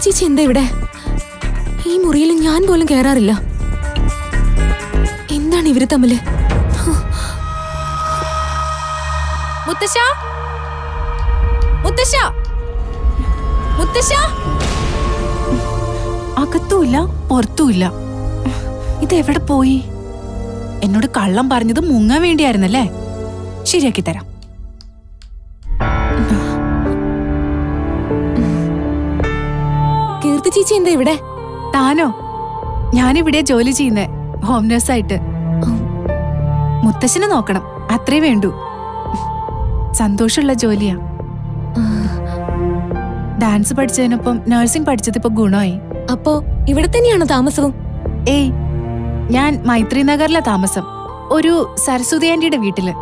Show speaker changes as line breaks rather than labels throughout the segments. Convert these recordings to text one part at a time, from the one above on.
ചേച്ചി എന്താ ഇവിടെ ഈ മുറിയിൽ ഞാൻ പോലും കയറാറില്ല എന്താണ് ഇവര് തമ്മില് മുത്തശ്ശ മുത്തശ്ശ മുത്തശ്ശ
അകത്തുമില്ല പുറത്തുമില്ല ഇതെവിടെ പോയി എന്നോട് കള്ളം പറഞ്ഞത് മുങ്ങാൻ വേണ്ടിയായിരുന്നല്ലേ ശരിയാക്കി തരാം
കീർത്തി ചേച്ചി എന്താ ഇവിടെ
താനോ ഞാനിവിടെ ജോലി ചെയ്യുന്നേ ഹോം നഴ്സായിട്ട് മുത്തശ്ശനെ നോക്കണം അത്രേ വേണ്ടൂ സന്തോഷമുള്ള ജോലിയാ ഡാൻസ് പഠിച്ചതിനൊപ്പം നഴ്സിംഗ് പഠിച്ചത് ഇപ്പൊ ഗുണമായി
അപ്പോ ഇവിടെ തന്നെയാണോ താമസവും
ഏയ് ഞാൻ മൈത്രി നഗറിലെ താമസം ഒരു സരസ്വതി ആന്റിയുടെ വീട്ടില്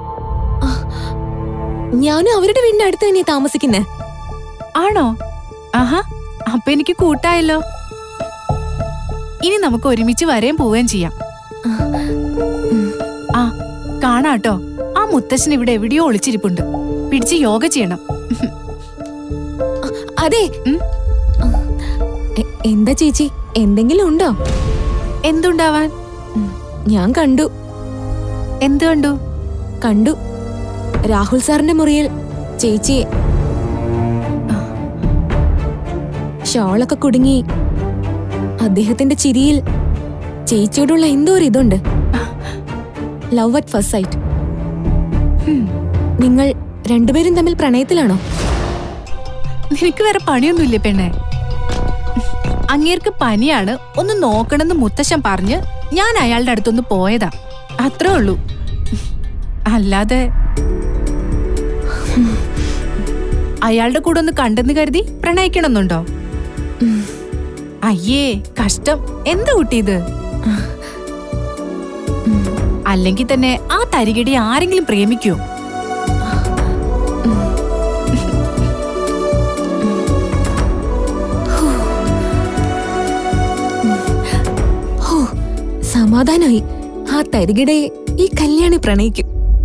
ഞാനും അവരുടെ വീടിന്റെ അടുത്ത് തന്നെയാ താമസിക്കുന്നേ
ആണോ ആഹാ അപ്പൊ എനിക്ക് കൂട്ടായല്ലോ ഇനി നമുക്ക് ഒരുമിച്ച് വരെയും പോവുകയും ചെയ്യാം ആ കാണാട്ടോ ആ മുത്തശ്ശൻ ഇവിടെ എവിടെയോ ഒളിച്ചിരിപ്പുണ്ട് പിടിച്ച് യോഗ ചെയ്യണം
അതെ
ഉം?
എ- എന്താ ചേച്ചി എന്തെങ്കിലും ഉണ്ടോ
എന്തുണ്ടാവാൻ
ഞാൻ കണ്ടു
എന്ത് കണ്ടു
കണ്ടു രാഹുൽ സാറിന്റെ മുറിയിൽ ചേച്ചിയെ ഷോളൊക്കെ കുടുങ്ങി അദ്ദേഹത്തിന്റെ ചിരിയിൽ ചേച്ചിയോടുള്ള എന്തോ ഒരു ഇതുണ്ട് ലവ് അറ്റ് ഫസ്റ്റ് സൈറ്റ്
ഹും,
നിങ്ങൾ രണ്ടുപേരും തമ്മിൽ പ്രണയത്തിലാണോ
നിനക്ക് വേറെ പണിയൊന്നുമില്ലേ പെണ്ണെ അങ്ങേർക്ക് പനിയാണ് ഒന്ന് നോക്കണമെന്ന് മുത്തശ്ശൻ പറഞ്ഞ് ഞാൻ അയാളുടെ അടുത്തൊന്ന് പോയതാ അത്രേ ഉള്ളൂ അല്ലാതെ അയാളുടെ കൂടെ ഒന്ന് കണ്ടെന്ന് കരുതി പ്രണയിക്കണമെന്നുണ്ടോ അയ്യേ കഷ്ടം എന്ത് കുട്ടി ഇത് അല്ലെങ്കിൽ തന്നെ ആ തരികിടി ആരെങ്കിലും പ്രേമിക്കോ
ഹോ സമാധാനായി ആ തരികിടയെ ഈ കല്യാണി പ്രണയിക്കും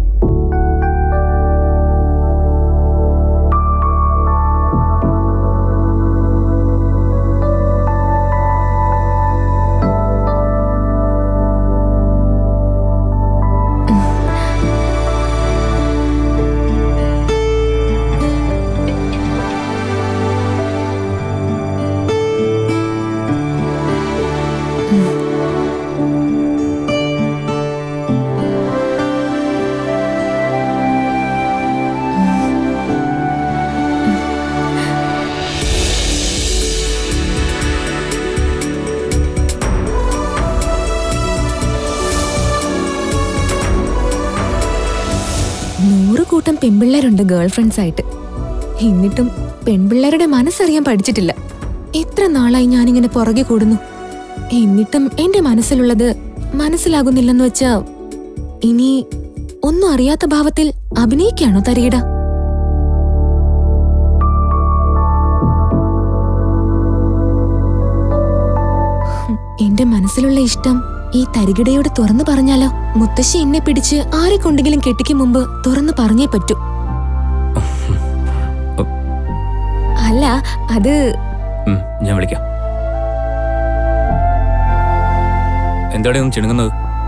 നൂറ് കൂട്ടം പെൺപിള്ളേരുണ്ട് ഗേൾ ഫ്രണ്ട്സ് ആയിട്ട് എന്നിട്ടും പെൺപിള്ളേരുടെ മനസ്സറിയാൻ പഠിച്ചിട്ടില്ല എത്ര നാളായി ഞാനിങ്ങനെ പുറകെ കൂടുന്നു എന്നിട്ടും എന്റെ മനസ്സിലുള്ളത് മനസ്സിലാകുന്നില്ലെന്ന് വെച്ചാ ഇനി ഒന്നും അറിയാത്ത ഭാവത്തിൽ അഭിനയിക്കാണോ തരികിട ഹും, എന്റെ മനസ്സിലുള്ള ഇഷ്ടം ഈ തരികിടയോട് തുറന്നു പറഞ്ഞാലോ മുത്തശ്ശി എന്നെ പിടിച്ച് ആരെ കൊണ്ടെങ്കിലും കെട്ടിക്കും മുമ്പ് തുറന്നു പറഞ്ഞേ പറ്റൂ അല്ല അത്
ഉം, ഞാൻ വിളിക്കാം എന്താടെ ഒന്ന് ചിണുങ്ങുന്നത്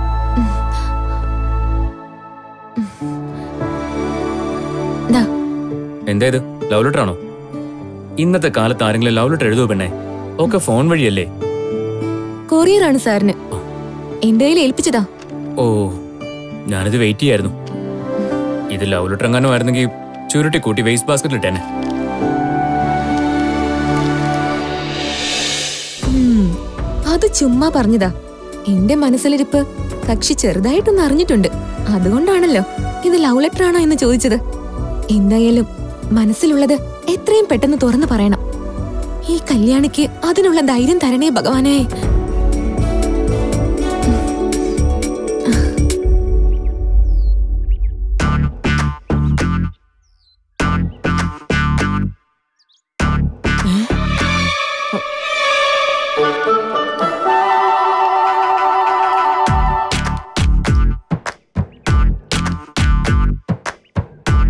ദാ
എന്താ ഇത് ലവ് ലെറ്റർ ആണോ ഇന്നത്തെ കാലത്ത് ആരെങ്കിലും ലവ് ലെറ്റർ എഴുതുമോ പെണ്ണെ ഒക്കെ ഫോൺ വഴിയല്ലേ
കൊറിയറാണ് സാറിന് എന്റെ കയ്യിൽ ഏൽപ്പിച്ചതാ
ഓ ഞാനിത് വെയിറ്റ് ചെയ്യായിരുന്നു ഇത് ലവ് ലെറ്റർ എങ്ങാനും ആയിരുന്നെങ്കിൽ ചുരുട്ടി കൂട്ടി വേസ്റ്റ് ബാസ്ക്കറ്റിൽ ഇട്ടേനെ
ഉം, അത് ചുമ്മാ പറഞ്ഞതാ എന്റെ മനസ്സിലിരിപ്പ് കക്ഷി ചെറുതായിട്ടൊന്ന് അറിഞ്ഞിട്ടുണ്ട് അതുകൊണ്ടാണല്ലോ ഇത് ലവ് ലെറ്റർ ആണോ എന്ന് ചോദിച്ചത് എന്തായാലും മനസ്സിലുള്ളത് എത്രയും പെട്ടെന്ന് തുറന്നു പറയണം ഈ കല്യാണിക്ക് അതിനുള്ള ധൈര്യം തരണേ ഭഗവാനേ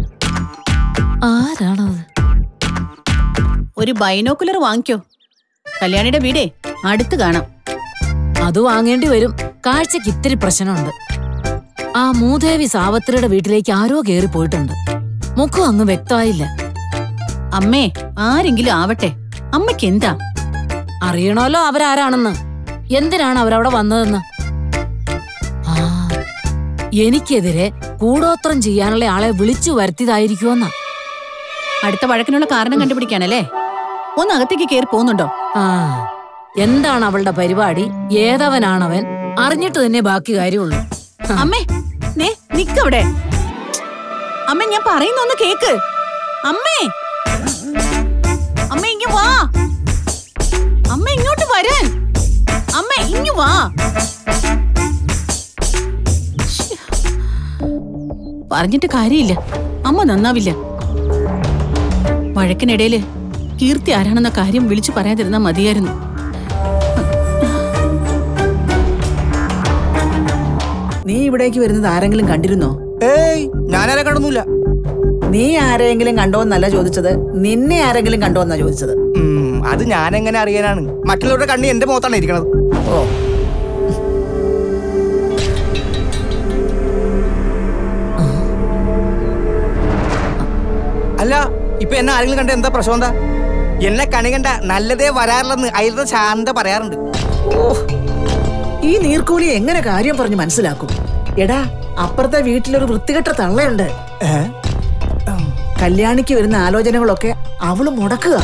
ആരാണത്
ഒരു ബൈനോക്കുലർ വാങ്ങിക്കോ
കല്യാണിയുടെ വീടേ അടുത്ത് കാണാം
അത് വാങ്ങേണ്ടി വരും കാഴ്ചക്ക് ഇത്തിരി പ്രശ്നമുണ്ട് ആ മൂദേവി സാവത്രിയുടെ വീട്ടിലേക്ക് ആരോ കേറി പോയിട്ടുണ്ട് മുഖം അങ്ങ് വ്യക്തമായില്ല
അമ്മേ ആരെങ്കിലും ആവട്ടെ അമ്മയ്ക്ക് എന്താ
അറിയണമല്ലോ അവരാരാണെന്ന് എന്തിനാണ് അവരവിടെ വന്നതെന്ന് ആ എനിക്കെതിരെ കൂടോത്രം ചെയ്യാനുള്ള ആളെ വിളിച്ചു വരുത്തിയതായിരിക്കുമെന്നാ
അടുത്ത വഴക്കിനുള്ള കാരണം കണ്ടുപിടിക്കാനല്ലേ ഒന്ന് അകത്തേക്ക് കയറി പോകുന്നുണ്ടോ
ആ എന്താണ് അവളുടെ പരിപാടി ഏതവനാണവൻ അറിഞ്ഞിട്ട് തന്നെ ബാക്കി കാര്യമുള്ളൂ
അമ്മേ നേ നിക്കവിടെ അമ്മ ഞാൻ പറയുന്ന ഒന്ന് കേക്ക് അമ്മേ അമ്മ ഇങ്ങ് വാ അമ്മ ഇങ്ങോട്ട് വരാൻ അമ്മ ഇങ്ങ് വാ ശ്ശ്. പറഞ്ഞിട്ട് കാര്യമില്ല അമ്മ നന്നാവില്ല വഴക്കിനിടയില് കീർത്തി ആരാണെന്ന കാര്യം വിളിച്ചു പറയാതിരുന്നാ മതിയായിരുന്നു
നീ ഇവിടേക്ക് വരുന്നത് ആരെങ്കിലും കണ്ടിരുന്നോ
ഏയ് ഞാനാരെ കണ്ടൊന്നുമില്ല
നീ ആരെങ്കിലും കണ്ടോന്നല്ല ചോദിച്ചത് നിന്നെ ആരെങ്കിലും കണ്ടോന്നാ ചോദിച്ചത്
ഉം, അത് ഞാൻ എങ്ങനെ അറിയാനാണ് മറ്റുള്ളവരുടെ കണ്ണി എന്റെ മുഖത്താണ് ഇരിക്കണത്
ഓ
അല്ല ഇപ്പൊ എന്നെ ആരെങ്കിലും കണ്ട എന്താ പ്രശ്നം എന്താ എന്നെ കണി കണ്ട നല്ലതേ വരാറില്ലെന്ന് അയലത്തെ ശാന്ത പറയാറുണ്ട്
ഓ ഈ നീർക്കോലി എങ്ങനെ കാര്യം പറഞ്ഞ് മനസ്സിലാക്കും എടാ അപ്പുറത്തെ വീട്ടിലൊരു വൃത്തികെട്ട തള്ളയുണ്ട്
ഏ?
കല്യാണിക്ക് വരുന്ന ആലോചനകളൊക്കെ അവള് മുടക്കുക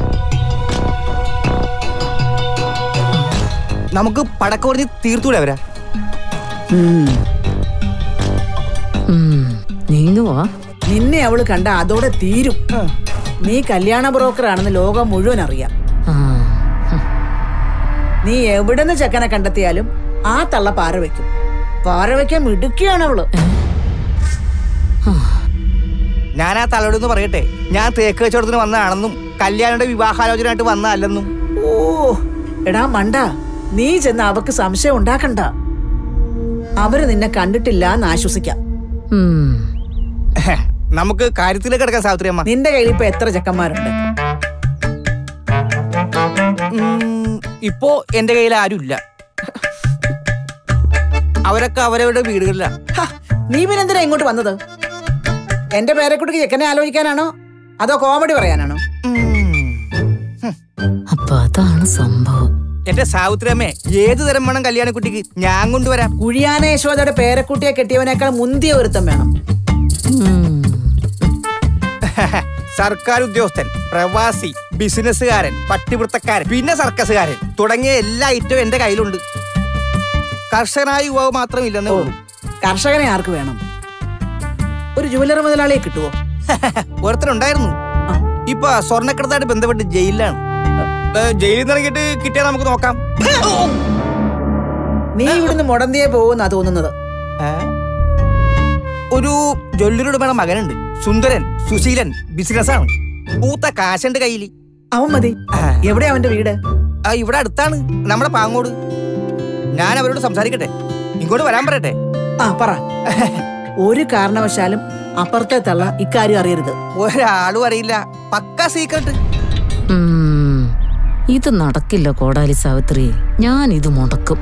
നമുക്ക് പടക്കം പറഞ്ഞ് തീർത്തൂടെ അവരാ
ഉം.
ഉം, നീങ്ങുവാ
നിന്നെ അവള് കണ്ട അതോടെ തീരും നീ കല്യാണ ബ്രോക്കർ ആണെന്ന് ലോകം മുഴുവൻ അറിയാം
ആ, ഹും.
നീ എവിടെന്ന് ചെക്കനെ കണ്ടെത്തിയാലും ആ തള്ള പാര വെക്കും പാര വെക്കാൻ മിടുക്കിയാണ് അവള്
ഞാൻ ആ തലയോടൊന്ന് പറയട്ടെ ഞാൻ തേക്ക് കച്ചവടത്തിന് വന്നതാണെന്നും കല്യാണിയുടെ വിവാഹാലോചനയായിട്ട് വന്നതല്ലെന്നും
ഓ എടാ മണ്ട നീ ചെന്ന് അവക്ക് സംശയം ഉണ്ടാക്കണ്ട അവര് നിന്നെ കണ്ടിട്ടില്ല എന്ന് ആശ്വസിക്കാം
ഉം.
നമുക്ക് കാര്യത്തിലേക്ക് കിടക്കാൻ സാവിത്രി അമ്മ
നിന്റെ കയ്യിൽ ഇപ്പൊ എത്ര ചെക്കന്മാരുണ്ട്
ഉം, ഇപ്പോ എന്റെ കയ്യിൽ ആരുമില്ല അവരൊക്കെ അവരവരുടെ വീടുകളിലാ
ഹ, നീ പിന്നെന്തിനാ ഇങ്ങോട്ട് വന്നത് എന്റെ പേരെക്കുട്ടിക്ക് ചെക്കനെ ആലോചിക്കാനാണോ അതോ കോമഡി പറയാനാണോ
അപ്പൊ അതാണ് സംഭവം
എന്റെ സാവിത്രിയമ്മേ ഏത് തരം വേണം കല്യാണക്കുട്ടിക്ക് ഞാൻ കൊണ്ടുവരാം
കുഴിയാന യശോദയുടെ പേരക്കുട്ടിയെ കെട്ടിയവനേക്കാൾ മുന്തിയ ഒരുത്തം വേണം
ഉം.
സർക്കാർ ഉദ്യോഗസ്ഥൻ പ്രവാസി ബിസിനസ്സുകാരൻ പട്ടിവൃത്തക്കാരൻ പിന്നെ സർക്കസുകാരൻ തുടങ്ങിയ എല്ലാ ഐറ്റവും എന്റെ കയ്യിലുണ്ട് കർഷകനായ യുവാവ് മാത്രമില്ലെന്നേ
ഓ
ഉള്ളൂ
കർഷകനെ ആർക്ക് വേണം ഒരു ജുവലറി മുതലാളിയെ കിട്ടുവോ
ഒരുത്തനുണ്ടായിരുന്നു
ആ.
ഇപ്പൊ സ്വർണ്ണക്കടത്തായിട്ട് ബന്ധപ്പെട്ട് ജയിലിലാണ് ഏ, ജയിലിൽ നിന്ന് ഇറങ്ങിയിട്ട് കിട്ടിയാൽ നമുക്ക് നോക്കാം
നീ ഇവിടുന്ന് മുടന്തിയെ പോകുന്നാ തോന്നുന്നത്
ഏ? ഒരു ജ്വല്ലറിയുടെ മേടം മകനുണ്ട് സുന്ദരൻ സുശീലൻ ബിസിനസ്സാണ് പൂത്ത കാശുണ്ട് കയ്യിൽ
അവൻ മതി എവിടെ അവന്റെ വീട്
ആ ഇവിടെ അടുത്താണ് നമ്മുടെ പാങ്ങോട് ഞാൻ അവരോട് സംസാരിക്കട്ടെ ഇങ്ങോട്ട് വരാൻ പറയട്ടെ
ആ പറ ഒരു കാരണവശാലും അപ്പുറത്തെ തള്ള ഇക്കാര്യം അറിയരുത്
ഒരാളും അറിയില്ല പക്ക സീക്രട്ട്
ഉം. ഇത് നടക്കില്ല കോടാലി സാവിത്രി ഞാൻ ഇത് മുടക്കും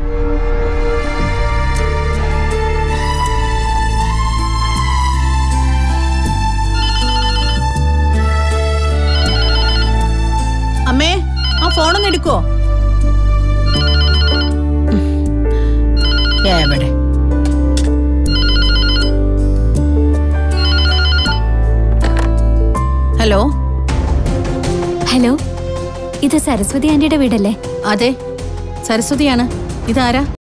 അമ്മേ ആ ഫോണൊന്ന് എടുക്കോ എവിടെ ഹലോ
ഹലോ ഇത് സരസ്വതി ആന്റിയുടെ വീടല്ലേ
അതെ സരസ്വതിയാണ് ഇതാരാ